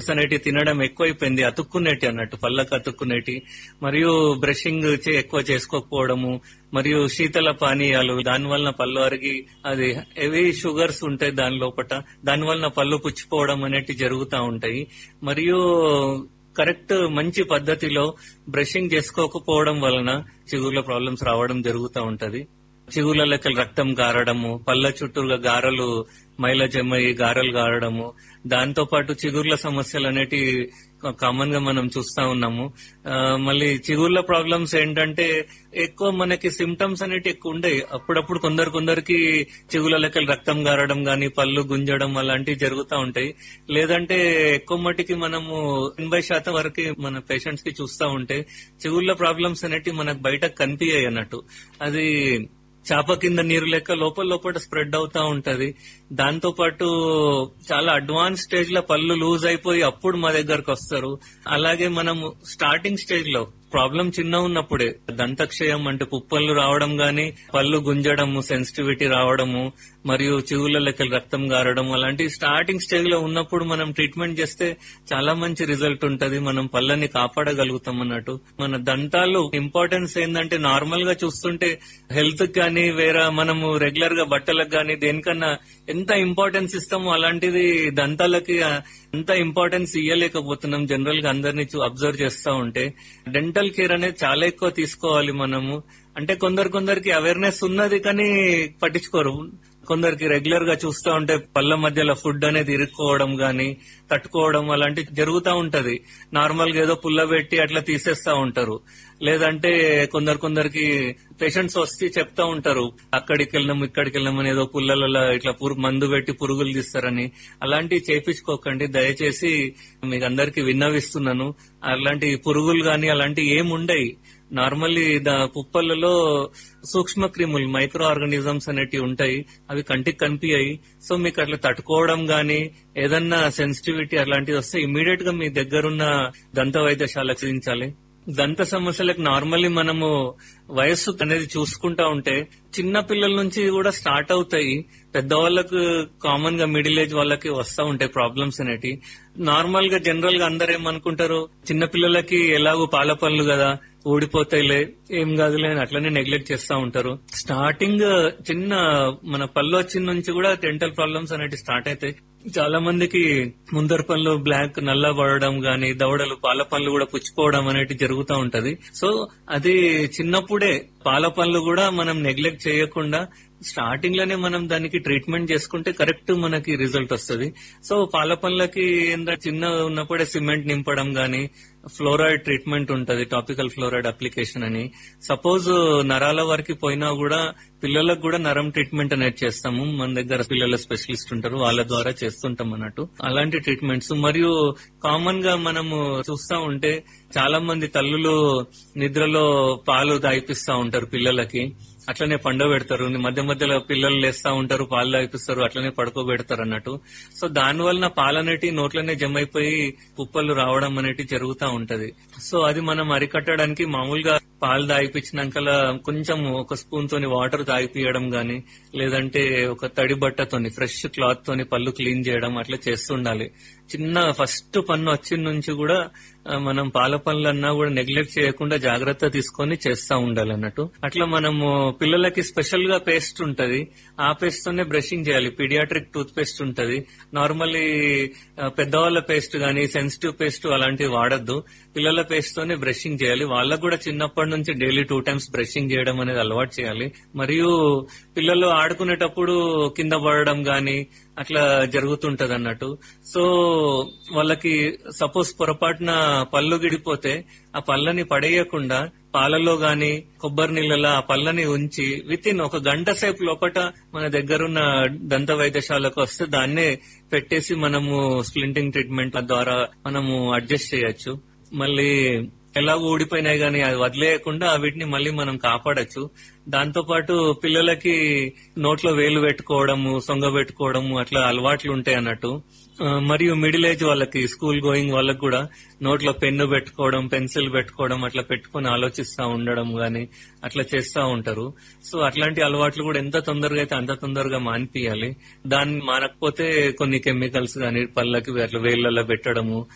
అనేటి తినడం ఎక్కువైపోయింది అతుక్కునేటి అన్నట్టు పళ్ళకు అతుక్కునేటి మరియు బ్రషింగ్ చే- ఎక్కువ చేసుకోకపోవడము మరియు శీతల పానీయాలు దాని వలన పళ్ళు అరిగి అది హెవీ షుగర్స్ ఉంటాయి దాని లోపట దాని వలన పళ్ళు పుచ్చిపోవడం అనేటి జరుగుతూ ఉంటాయి మరియు కరెక్ట్ మంచి పద్ధతిలో బ్రషింగ్ చేసుకోకపోవడం వలన చిగుర్ల ప్రాబ్లమ్స్ రావడం జరుగుతూ ఉంటది చిగుర్ల లెక్కలు రక్తం గారడము పళ్ళ చుట్టూరుగా గారలు మైల జమ్మయి గారలు గారడము దాంతో పాటు చిగుర్ల సమస్యలు అనేటి కామన్ గా మనం చూస్తా ఉన్నాము ఆ, మళ్ళీ చిగుర్ల ప్రాబ్లమ్స్ ఏంటంటే ఎక్కువ మనకి సిమ్టమ్స్ అనేటి ఎక్కువ ఉండయి అప్పుడప్పుడు కొందరు కొందరికి చిగుల లెక్కలు రక్తం గారడం గాని పళ్ళు గుంజడం అలాంటివి జరుగుతూ ఉంటాయి లేదంటే ఎక్కువ మటుకి మనము ఎనభై శాతం వరకు మన పేషెంట్స్ కి చూస్తా ఉంటే చిగుళ్ళ ప్రాబ్లమ్స్ అనేటివి మనకు బయటకు కనిపించాయి అన్నట్టు అది చాప కింద నీరు లెక్క లోపల లోపల స్ప్రెడ్ అవుతా ఉంటది దాంతో పాటు చాలా అడ్వాన్స్ స్టేజ్ లో పళ్ళు లూజ్ అయిపోయి అప్పుడు మా దగ్గరకు వస్తారు అలాగే మనము స్టార్టింగ్ స్టేజ్ లో ప్రాబ్లం చిన్న ఉన్నప్పుడే దంతక్షయం అంటే పుప్పళ్ళు రావడం గాని పళ్ళు గుంజడము సెన్సిటివిటీ రావడము మరియు చెవుల లెక్కలు రక్తం గారడం అలాంటి స్టార్టింగ్ స్టేజ్ లో ఉన్నప్పుడు మనం ట్రీట్మెంట్ చేస్తే చాలా మంచి రిజల్ట్ ఉంటది మనం పళ్ళని కాపాడగలుగుతాం అన్నట్టు మన దంతాలు ఇంపార్టెన్స్ ఏంటంటే నార్మల్ గా చూస్తుంటే హెల్త్ కానీ వేరే మనము రెగ్యులర్ గా బట్టలకు కానీ దేనికన్నా ఎంత ఇంపార్టెన్స్ ఇస్తామో అలాంటిది దంతాలకి అంత ఇంపార్టెన్స్ ఇయ్యలేకపోతున్నాం జనరల్ గా అందరినీ అబ్జర్వ్ చేస్తా ఉంటే డెంటల్ కేర్ అనేది చాలా ఎక్కువ తీసుకోవాలి మనము అంటే కొందరు కొందరికి అవేర్నెస్ ఉన్నది కానీ పట్టించుకోరు కొందరికి రెగ్యులర్ గా చూస్తా ఉంటే పళ్ళ మధ్యలో ఫుడ్ అనేది ఇరుక్కోవడం గాని తట్టుకోవడం అలాంటి జరుగుతూ ఉంటది నార్మల్ గా ఏదో పుల్ల పెట్టి అట్లా తీసేస్తా ఉంటారు లేదంటే కొందరు కొందరికి పేషెంట్స్ వస్తే చెప్తా ఉంటారు అక్కడికి వెళ్ళినాం ఇక్కడికి వెళ్ళినాం అని ఏదో పుల్లలలో ఇట్లా పురు- మందు పెట్టి పురుగులు తీస్తారని అలాంటివి చేపించుకోకండి దయచేసి మీకు అందరికి విన్నవిస్తున్నాను అలాంటి పురుగులు గాని అలాంటివి ఏమి ఉండయి నార్మల్లీ దా పుప్పలలో సూక్ష్మ క్రిములు మైక్రో ఆర్గానిజమ్స్ అనేటివి ఉంటాయి అవి కంటికి కనిపించాయి సో మీకు అట్లా తట్టుకోవడం గాని ఏదన్నా సెన్సిటివిటీ అలాంటిది వస్తే ఇమీడియట్ గా మీ దగ్గరున్న దంత వైద్యశాలకు చూపించాలి దంత సమస్యలకు నార్మల్లీ మనము వయస్సు అనేది చూసుకుంటా ఉంటే చిన్న పిల్లల నుంచి కూడా స్టార్ట్ అవుతాయి పెద్దవాళ్ళకు కామన్ గా మిడిల్ ఏజ్ వాళ్ళకి వస్తా ఉంటాయి ప్రాబ్లమ్స్ అనేటి నార్మల్ గా జనరల్ గా అందరు ఏమనుకుంటారు చిన్న పిల్లలకి ఎలాగో పాల పనులు కదా ఊడిపోతాయిలే ఏం కాదులే అని అట్లనే నెగ్లెక్ట్ చేస్తా ఉంటారు స్టార్టింగ్ చిన్న మన పళ్ళు వచ్చిన నుంచి కూడా డెంటల్ ప్రాబ్లమ్స్ అనేవి స్టార్ట్ అవుతాయి చాలా మందికి ముందర పళ్ళు బ్లాక్ నల్ల పడడం గాని దవడలు పాల పళ్ళు కూడా పుచ్చిపోవడం అనేటి జరుగుతూ ఉంటది సో అది చిన్నప్పుడే పాల పళ్ళు కూడా మనం నెగ్లెక్ట్ చేయకుండా స్టార్టింగ్ లోనే మనం దానికి ట్రీట్మెంట్ చేసుకుంటే కరెక్ట్ మనకి రిజల్ట్ వస్తుంది సో పాల పళ్ళకి ఏంటంటే చిన్న ఉన్నప్పుడే సిమెంట్ నింపడం గాని ఫ్లోరైడ్ ట్రీట్మెంట్ ఉంటది టాపికల్ ఫ్లోరైడ్ అప్లికేషన్ అని సపోజ్ నరాల వరకు పోయినా కూడా పిల్లలకు కూడా నరం ట్రీట్మెంట్ అనేది చేస్తాము మన దగ్గర పిల్లల స్పెషలిస్ట్ ఉంటారు వాళ్ళ ద్వారా చేస్తుంటాం అన్నట్టు అలాంటి ట్రీట్మెంట్స్ మరియు కామన్ గా మనము చూస్తా ఉంటే చాలా మంది తల్లులు నిద్రలో పాలు తాగిపిస్తా ఉంటారు పిల్లలకి అట్లనే పండబెడతారు మధ్య మధ్యలో పిల్లలు లేస్తా ఉంటారు పాలు తాగిపిస్తారు అట్లనే పడుకోబెడతారు అన్నట్టు సో దాని వలన పాలనేటి నోట్లోనే జమ అయిపోయి కుప్పలు రావడం అనేటి జరుగుతూ ఉంటది సో అది మనం అరికట్టడానికి మామూలుగా పాలు తాగిపించినాక కొంచెం ఒక స్పూన్ తోని వాటర్ తాగిపియడం గాని లేదంటే ఒక తడి బట్టతోని ఫ్రెష్ క్లాత్ తోని పళ్ళు క్లీన్ చేయడం అట్లా చేస్తుండాలి చిన్న ఫస్ట్ పన్ను వచ్చిన నుంచి కూడా ఆ, మనం పాల పనులన్నా కూడా నెగ్లెక్ట్ చేయకుండా జాగ్రత్త తీసుకొని చేస్తా ఉండాలి అన్నట్టు అట్లా మనము పిల్లలకి స్పెషల్ గా పేస్ట్ ఉంటది ఆ పేస్ట్ తోనే బ్రషింగ్ చేయాలి పీడియాట్రిక్ టూత్ పేస్ట్ ఉంటది నార్మల్లీ ఆ, పెద్దవాళ్ళ పేస్ట్ గానీ సెన్సిటివ్ పేస్ట్ అలాంటివి వాడద్దు పిల్లల పేస్ట్ తోనే బ్రషింగ్ చేయాలి వాళ్ళకు కూడా చిన్నప్పటి నుంచి డైలీ టూ టైమ్స్ బ్రషింగ్ చేయడం అనేది అలవాటు చేయాలి మరియు పిల్లలు ఆడుకునేటప్పుడు కింద పడడం గాని అట్లా జరుగుతుంటది అన్నట్టు సో వాళ్ళకి సపోజ్ పొరపాటున పళ్ళు గిడిపోతే ఆ పళ్ళని పడేయకుండా పాలలో గాని కొబ్బరి నీళ్ళలో ఆ పళ్ళని ఉంచి విత్ ఇన్ ఒక గంట సేపు లోపట మన దగ్గరున్న దంత వైద్యశాలకు వస్తే దాన్నే పెట్టేసి మనము స్ప్లింటింగ్ ట్రీట్మెంట్ ద్వారా మనము అడ్జస్ట్ చేయొచ్చు మళ్ళీ ఎలాగో ఊడిపోయినాయి కానీ అది వదిలేయకుండా వీటిని మళ్ళీ మనం కాపాడొచ్చు దాంతో పాటు పిల్లలకి నోట్లో వేలు పెట్టుకోవడము సొంగ పెట్టుకోవడము అట్లా అలవాట్లు ఉంటాయి అన్నట్టు ఆ, మరియు మిడిల్ ఏజ్ వాళ్ళకి స్కూల్ గోయింగ్ వాళ్ళకి కూడా నోట్లో పెన్ను పెట్టుకోవడం పెన్సిల్ పెట్టుకోవడం అట్లా పెట్టుకొని ఆలోచిస్తా ఉండడం గాని అట్లా చేస్తా ఉంటారు సో అట్లాంటి అలవాట్లు కూడా ఎంత తొందరగా అయితే అంత తొందరగా మానిపియాలి దాన్ని మానకపోతే కొన్ని కెమికల్స్ గాని పళ్ళకి అట్లా వేళ్ళల్లో పెట్టడము